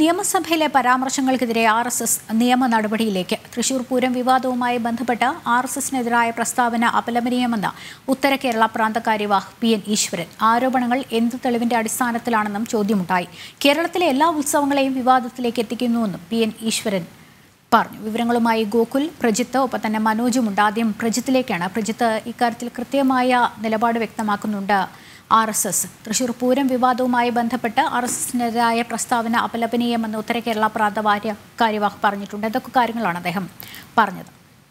നിയമസഭയിലെ പരാമർശങ്ങൾക്കെതിരെ R S S നിയമ നടപടിയിലേക്ക് തൃശൂർ പൂരം വിവാദവുമായി ബന്ധപ്പെട്ട് ആർ എസ് എസിനെതിരായ പ്രസ്താവന അപലപനീയമെന്ന് ഉത്തര കേരള പ്രാന്തകാര്യവാഹ് പി എൻ ഈശ്വരൻ ആരോപണങ്ങൾ എന്ത് തെളിവിന്റെ അടിസ്ഥാനത്തിലാണെന്നും ചോദ്യമുണ്ടായി കേരളത്തിലെ എല്ലാ ഉത്സവങ്ങളെയും വിവാദത്തിലേക്ക് എത്തിക്കുന്നുവെന്നും പി എൻ ഈശ്വരൻ പറഞ്ഞു വിവരങ്ങളുമായി ഗോകുൽ പ്രജിത്ത് ഒപ്പം തന്നെ മനോജുമുണ്ട് ആദ്യം പ്രജിത്തിലേക്കാണ് പ്രജിത്ത് ഇക്കാര്യത്തിൽ കൃത്യമായ നിലപാട് വ്യക്തമാക്കുന്നുണ്ട് R S S Thrissur Pooram വിവാദവുമായി ബന്ധപ്പെട്ട് ആർ എസ് എസിനെതിരായ പ്രസ്താവന അപലപനീയമെന്ന് ഉത്തര കേരള പ്രാന്തവാര്യ കാര്യവാഹ് പറഞ്ഞിട്ടുണ്ട് എന്തൊക്കെ കാര്യങ്ങളാണ് അദ്ദേഹം പറഞ്ഞത്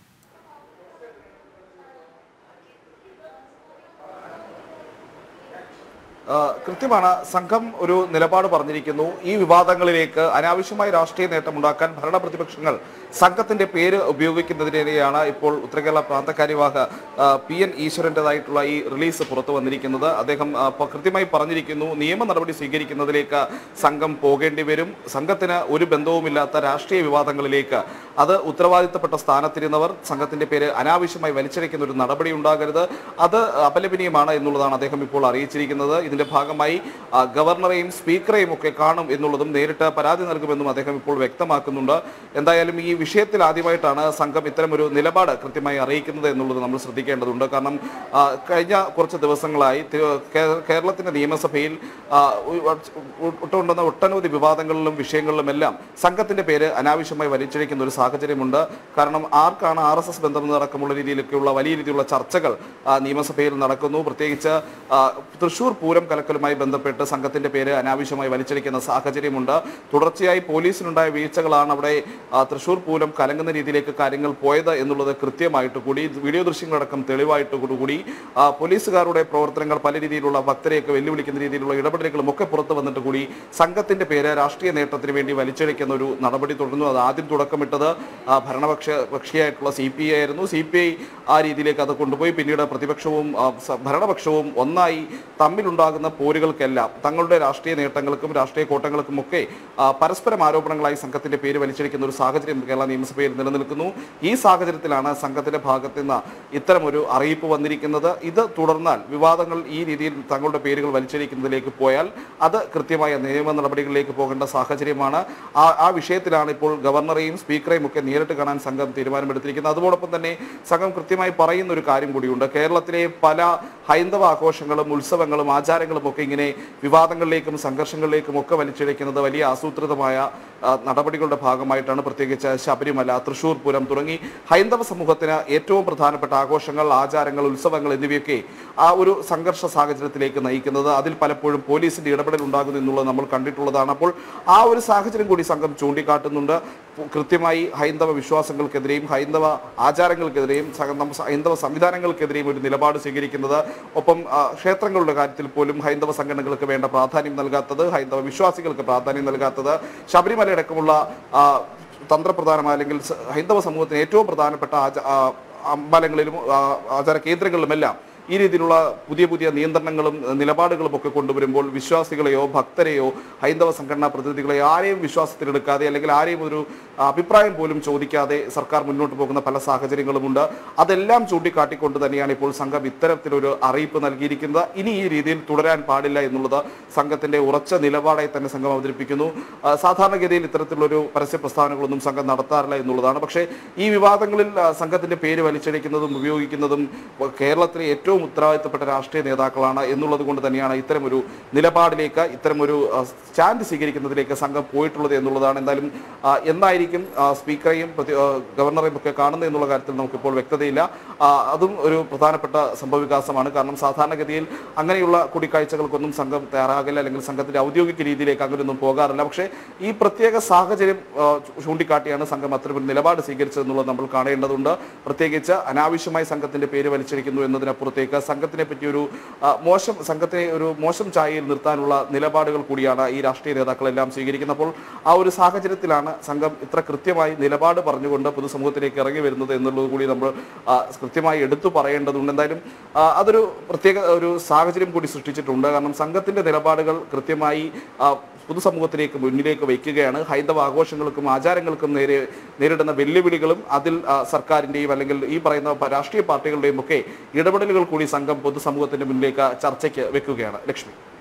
ആ, കൃത്യമാണ് സംഘം ഒരു നിലപാട് പറഞ്ഞിരിക്കുന്നു ഈ വിവാദങ്ങളിലേക്ക് അനാവശ്യമായി രാഷ്ട്രീയ നേട്ടമുണ്ടാക്കാൻ ഭരണ പ്രതിപക്ഷങ്ങൾ സംഘത്തിന്റെ പേര് ഉപയോഗിക്കുന്നതിനെതിരെയാണ് ഇപ്പോൾ ഉത്തരകേരള പ്രാന്തകാര്യവാഹ ആ, പി എൻ ഈശ്വരൻ്റെതായിട്ടുള്ള ഈ റിലീസ് പുറത്തു വന്നിരിക്കുന്നത് അദ്ദേഹം ആ, പ- കൃത്യമായി പറഞ്ഞിരിക്കുന്നു നിയമ നടപടി സ്വീകരിക്കുന്നതിലേക്ക് സംഘം പോകേണ്ടി വരും സംഘത്തിന് ഒരു ബന്ധവുമില്ലാത്ത രാഷ്ട്രീയ വിവാദങ്ങളിലേക്ക് അത് ഉത്തരവാദിത്തപ്പെട്ട സ്ഥാനത്തിരുന്നവർ സംഘത്തിന്റെ പേര് അനാവശ്യമായി വലിച്ചഴിക്കുന്ന ഒരു നടപടി ഉണ്ടാകരുത് അത് അപലപനീയമാണ് എന്നുള്ളതാണ് അദ്ദേഹം ഇപ്പോൾ അറിയിച്ചിരിക്കുന്നത് ഇതിന്റെ ഭാഗമായി ആ, ഗവർണറെയും സ്പീക്കറെയും ഒക്കെ കാണും എന്നുള്ളതും നേരിട്ട് പരാതി നൽകുമെന്നും അദ്ദേഹം ഇപ്പോൾ വ്യക്തമാക്കുന്നുണ്ട് എന്തായാലും ഈ വിഷയത്തിൽ ആദ്യമായിട്ടാണ് സംഘം ഇത്തരമൊരു നിലപാട് കൃത്യമായി അറിയിക്കുന്നത് എന്നുള്ളത് നമ്മൾ ശ്രദ്ധിക്കേണ്ടതുണ്ട് കാരണം ആ, കഴിഞ്ഞ കുറച്ച് ദിവസങ്ങളായി തിരു- കേ- കേരളത്തിന്റെ നിയമസഭയിൽ ആ, ഉ- ഉ- ഉട്ടുകൊണ്ടുവന്ന ഒട്ടനവധി വിവാദങ്ങളിലും വിഷയങ്ങളിലുമെല്ലാം സംഘത്തിന്റെ പേര് അനാവശ്യമായി വലിച്ചിഴിക്കുന്ന ഒരു സാഹചര്യമുണ്ട് കാരണം ആർക്കാണ് ആർ എസ് എസ് ബന്ധം അടക്കമുള്ള രീതിയിലൊക്കെയുള്ള വലിയ രീതിയിലുള്ള ചർച്ചകൾ ആ, നിയമസഭയിൽ നടക്കുന്നു പ്രത്യേകിച്ച് ആ, തൃശൂർ പൂരം കലക്കലുമായി ബന്ധപ്പെട്ട് സംഘത്തിന്റെ പേര് അനാവശ്യമായി വലിച്ചിരിക്കുന്ന സാഹചര്യമുണ്ട് തുടർച്ചയായി പോലീസിനുണ്ടായ വീഴ്ചകളാണ് അവിടെ ആ, തൃശൂർ പൂരം കലങ്ങുന്ന രീതിയിലേക്ക് കാര്യങ്ങൾ പോയത് എന്നുള്ളത് കൃത്യമായിട്ട് കൂടി വീഡിയോ ദൃശ്യങ്ങളടക്കം തെളിവായിട്ട് കൂടി ആ, പോലീസുകാരുടെ പ്രവർത്തനങ്ങൾ പല രീതിയിലുള്ള ഭക്തരെയൊക്കെ വെല്ലുവിളിക്കുന്ന രീതിയിലുള്ള ഇടപെടലുകളും ഒക്കെ പുറത്തു വന്നിട്ട് കൂടി സംഘത്തിന്റെ പേര് രാഷ്ട്രീയ നേട്ടത്തിന് വേണ്ടി വലിച്ചഴിക്കുന്ന ഒരു നടപടി തുടർന്നു അത് ആദ്യം തുടക്കമിട്ടത് ആ, ഭരണപക്ഷ കക്ഷിയായിട്ടുള്ള സി പി ഐ ആയിരുന്നു സി പി ഐ ആ രീതിയിലേക്ക് അത് കൊണ്ടുപോയി പിന്നീട് പ്രതിപക്ഷവും ആ, സ- ഭരണപക്ഷവും ഒന്നായി തമ്മിലുണ്ടാകുന്ന പോരുകൾക്കെല്ലാം തങ്ങളുടെ രാഷ്ട്രീയ നേട്ടങ്ങൾക്കും രാഷ്ട്രീയ കോട്ടങ്ങൾക്കും ഒക്കെ ആ, പരസ്പരം ആരോപണങ്ങളായി സംഘത്തിന്റെ പേര് വലിച്ചഴിക്കുന്ന ഒരു സാഹചര്യം കേരള നിയമസഭയിൽ നിലനിൽക്കുന്നു ഈ സാഹചര്യത്തിലാണ് സംഘത്തിന്റെ ഭാഗത്ത് നിന്ന് ഇത്തരമൊരു അറിയിപ്പ് വന്നിരിക്കുന്നത് ഇത് തുടർന്നാൽ വിവാദങ്ങൾ ഈ രീതിയിൽ തങ്ങളുടെ പേരുകൾ വലിച്ചഴിക്കുന്നതിലേക്ക് പോയാൽ അത് കൃത്യമായ നിയമ നടപടികളിലേക്ക് പോകേണ്ട സാഹചര്യമാണ് ആ ആ വിഷയത്തിലാണ് ഇപ്പോൾ ഗവർണറെയും സ്പീക്കറെയും ഒക്കെ നേരിട്ട് കാണാൻ സംഘം തീരുമാനമെടുത്തിരിക്കുന്നത് അതോടൊപ്പം തന്നെ സംഘം കൃത്യമായി പറയുന്ന ഒരു കാര്യം കൂടിയുണ്ട് കേരളത്തിലെ പല ഹൈന്ദവ ആഘോഷങ്ങളും ഉത്സവങ്ങളും ആചാരങ്ങളും ഒക്കെ ഇങ്ങനെ വിവാദങ്ങളിലേക്കും സംഘർഷങ്ങളിലേക്കും ഒക്കെ വലിച്ചിഴക്കുന്നത് വലിയ ആസൂത്രിതമായ ആ, നടപടികളുടെ ഭാഗമായിട്ടാണ് പ്രത്യേകിച്ച് ശബരിമല തൃശൂർ പൂരം തുടങ്ങി ഹൈന്ദവ സമൂഹത്തിന് ഏറ്റവും പ്രധാനപ്പെട്ട ആഘോഷങ്ങൾ ആചാരങ്ങൾ ഉത്സവങ്ങൾ എന്നിവയൊക്കെ ആ ഒരു സംഘർഷ സാഹചര്യത്തിലേക്ക് നയിക്കുന്നത് അതിൽ പലപ്പോഴും പോലീസിന്റെ ഇടപെടൽ ഉണ്ടാകുന്നു എന്നുള്ളത് നമ്മൾ കണ്ടിട്ടുള്ളതാണ് അപ്പോൾ ആ ഒരു സാഹചര്യം കൂടി സംഘം ചൂണ്ടിക്കാട്ടുന്നുണ്ട് കൃത്യമായി ഹൈന്ദവ വിശ്വാസങ്ങൾക്കെതിരെയും ഹൈന്ദവ ആചാരങ്ങൾക്കെതിരെയും സ- നമ്മ സ- ഹൈന്ദവ സംവിധാനങ്ങൾക്കെതിരെയും ഒരു നിലപാട് സ്വീകരിക്കുന്നത് ഒപ്പം ആ, ക്ഷേത്രങ്ങളുടെ കാര്യത്തിൽ പോലും ഹൈന്ദവ സംഘടനകൾക്ക് വേണ്ട പ്രാധാന്യം നൽകാത്തത് ഹൈന്ദവ വിശ്വാസികൾക്ക് പ്രാധാന്യം നൽകാത്തത് ശബരിമല അടക്കമുള്ള ആ, തന്ത്രപ്രധാനമായ അല്ലെങ്കിൽ സ- ഹൈന്ദവ സമൂഹത്തിന് ഏറ്റവും പ്രധാനപ്പെട്ട ആച- ആ, അമ്പലങ്ങളിലും ആ, ആചാര കേന്ദ്രങ്ങളിലുമെല്ലാം ഈ രീതിയിലുള്ള പുതിയ പുതിയ നിയന്ത്രണങ്ങളും ഏഹ്, നിലപാടുകളും ഒക്കെ കൊണ്ടുവരുമ്പോൾ വിശ്വാസികളെയോ ഭക്തരെയോ ഹൈന്ദവ സംഘടനാ പ്രതിനിധികളെയോ ആരെയും വിശ്വാസത്തിലെടുക്കാതെ അല്ലെങ്കിൽ ആരെയും ഒരു അഭിപ്രായം പോലും ചോദിക്കാതെ സർക്കാർ മുന്നോട്ട് പോകുന്ന പല സാഹചര്യങ്ങളുമുണ്ട് അതെല്ലാം ചൂണ്ടിക്കാട്ടിക്കൊണ്ട് തന്നെയാണ് ഇപ്പോൾ സംഘം ഇത്തരത്തിലൊരു അറിയിപ്പ് നൽകിയിരിക്കുന്നത് ഇനി ഈ രീതിയിൽ തുടരാൻ പാടില്ല എന്നുള്ളത് സംഘത്തിന്റെ ഉറച്ച നിലപാടായി തന്നെ സംഘം അവതരിപ്പിക്കുന്നു ആ, സാധാരണഗതിയിൽ ഇത്തരത്തിലുള്ളൊരു പരസ്യ പ്രസ്താവനകളൊന്നും സംഘം നടത്താറില്ല എന്നുള്ളതാണ് പക്ഷേ ഈ വിവാദങ്ങളിൽ ആ, സംഘത്തിന്റെ പേര് വലിച്ചഴിക്കുന്നതും ഉപയോഗിക്കുന്നതും കേരളത്തിലെ ഏറ്റവും ഉത്തരവാദിത്തപ്പെട്ട രാഷ്ട്രീയ നേതാക്കളാണ് എന്നുള്ളത് കൊണ്ട് തന്നെയാണ് ഇത്തരമൊരു നിലപാടിലേക്ക് ഇത്തരമൊരു ആ, സ്റ്റാൻഡ് സ്വീകരിക്കുന്നതിലേക്ക് സംഘം പോയിട്ടുള്ളത് എന്നുള്ളതാണ് എന്തായാലും ആ, എന്നായിരിക്കും ആ, സ്പീക്കറെയും പ്രതി- ആ, ഗവർണറെയും ഒക്കെ കാണുന്നത് എന്നുള്ള കാര്യത്തിൽ നമുക്കിപ്പോൾ വ്യക്തതയില്ല ആ, അതും ഒരു പ്രധാനപ്പെട്ട സംഭവവികാസമാണ് കാരണം സാധാരണഗതിയിൽ അങ്ങനെയുള്ള കൂടിക്കാഴ്ചകൾക്കൊന്നും സംഘം തയ്യാറാകില്ല അല്ലെങ്കിൽ സംഘത്തിന്റെ ഔദ്യോഗിക രീതിയിലേക്ക് അങ്ങനെയൊന്നും പോകാറില്ല പക്ഷേ ഈ പ്രത്യേക സാഹചര്യം ആ, ചൂണ്ടിക്കാട്ടിയാണ് സംഘം അത്തരമൊരു നിലപാട് സ്വീകരിച്ചതെന്നുള്ളത് നമ്മൾ കാണേണ്ടതുണ്ട് പ്രത്യേകിച്ച് അനാവശ്യമായി സംഘത്തിന്റെ പേര് വലിച്ചിരിക്കുന്നു എന്നതിനപ്പുറത്തേക്ക് സംഘത്തിനെ പറ്റി ഒരു ആ, മോശം സംഘത്തിനെ ഒരു മോശം ചായയിൽ നിർത്താനുള്ള നിലപാടുകൾ കൂടിയാണ് ഈ രാഷ്ട്രീയ നേതാക്കളെല്ലാം സ്വീകരിക്കുന്നത് അപ്പോൾ ആ ഒരു സാഹചര്യത്തിലാണ് സംഘം ഇത്ര കൃത്യമായി നിലപാട് പറഞ്ഞുകൊണ്ട് പൊതുസമൂഹത്തിലേക്ക് ഇറങ്ങി വരുന്നത് എന്നുള്ളത് കൂടി നമ്മൾ ആ, കൃത്യമായി എടുത്തു പറയേണ്ടതുണ്ട് എന്തായാലും ആ, അതൊരു പ്രത്യേക ഒരു സാഹചര്യം കൂടി സൃഷ്ടിച്ചിട്ടുണ്ട് കാരണം സംഘത്തിന്റെ നിലപാടുകൾ കൃത്യമായി ആ, പൊതുസമൂഹത്തിലേക്ക് മുന്നിലേക്ക് വയ്ക്കുകയാണ് ഹൈന്ദവ ആഘോഷങ്ങൾക്കും ആചാരങ്ങൾക്കും നേരെ നേരിടുന്ന വെല്ലുവിളികളും അതിൽ ആ, സർക്കാരിന്റെയും അല്ലെങ്കിൽ ഈ പറയുന്ന പ- രാഷ്ട്രീയ പാർട്ടികളുടെയും ഒക്കെ ഇടപെടലുകൾ കൂടി സംഘം പൊതുസമൂഹത്തിന്റെ മുന്നിലേക്ക് ചർച്ചയ്ക്ക് വെക്കുകയാണ് ലക്ഷ്മി